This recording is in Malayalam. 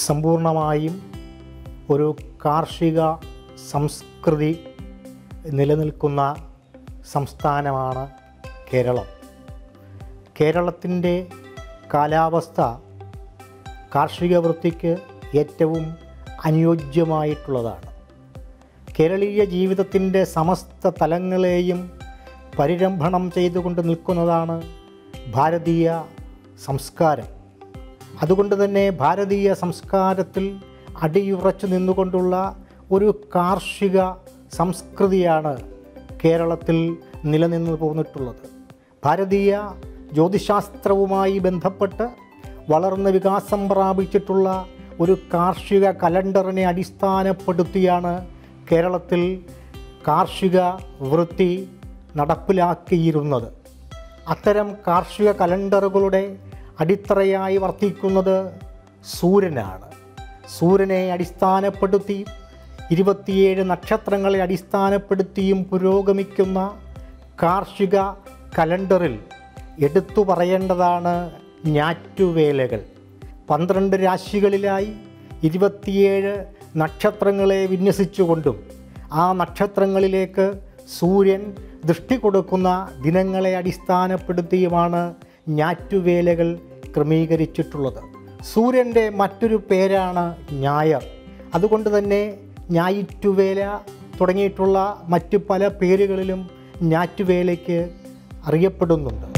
സമ്പൂർണമായും ഒരു കാർഷിക സംസ്കൃതി നിലനിൽക്കുന്ന സംസ്ഥാനമാണ് കേരളം കേരളത്തിൻ്റെ കാലാവസ്ഥ കാർഷിക വൃത്തിക്ക് ഏറ്റവും അനുയോജ്യമായിട്ടുള്ളതാണ് കേരളീയ ജീവിതത്തിൻ്റെ സമസ്ത തലങ്ങളെയും പരിരംഭണം ചെയ്തുകൊണ്ട് നിൽക്കുന്നതാണ് ഭാരതീയ സംസ്കാരം അതുകൊണ്ട് തന്നെ ഭാരതീയ സംസ്കാരത്തിൽ അടിയുറച്ചു നിന്നുകൊണ്ടുള്ള ഒരു കാർഷിക സംസ്കൃതിയാണ് കേരളത്തിൽ നിലനിന്ന് പോന്നിട്ടുള്ളത് ഭാരതീയ ജ്യോതിശാസ്ത്രവുമായി ബന്ധപ്പെട്ട് വളർന്ന് വികാസം പ്രാപിച്ചിട്ടുള്ള ഒരു കാർഷിക കലണ്ടറിനെ അടിസ്ഥാനപ്പെടുത്തിയാണ് കേരളത്തിൽ കാർഷിക വൃത്തി നടപ്പിലാക്കിയിരുന്നത് അത്തരം കാർഷിക കലണ്ടറുകളുടെ അടിത്തറയായി വർത്തിക്കുന്നത് സൂര്യനാണ് സൂര്യനെ അടിസ്ഥാനപ്പെടുത്തി ഇരുപത്തിയേഴ് നക്ഷത്രങ്ങളെ അടിസ്ഥാനപ്പെടുത്തിയും പുരോഗമിക്കുന്ന കാർഷിക കലണ്ടറിൽ എടുത്തു പറയേണ്ടതാണ് ഞാറ്റുവേലകൾ പന്ത്രണ്ട് രാശികളിലായി ഇരുപത്തിയേഴ് നക്ഷത്രങ്ങളെ വിന്യസിച്ചുകൊണ്ടും ആ നക്ഷത്രങ്ങളിലേക്ക് സൂര്യൻ ദൃഷ്ടി കൊടുക്കുന്ന ദിനങ്ങളെ അടിസ്ഥാനപ്പെടുത്തിയുമാണ് ഞാറ്റുവേലകൾ ക്രമീകരിച്ചിട്ടുള്ളത് സൂര്യൻ്റെ മറ്റൊരു പേരാണ് ഞായർ അതുകൊണ്ട് തന്നെ ഞായിറ്റുവേല തുടങ്ങിയിട്ടുള്ള മറ്റ് പല പേരുകളിലും ഞാറ്റുവേലയ്ക്ക് അറിയപ്പെടുന്നുണ്ട്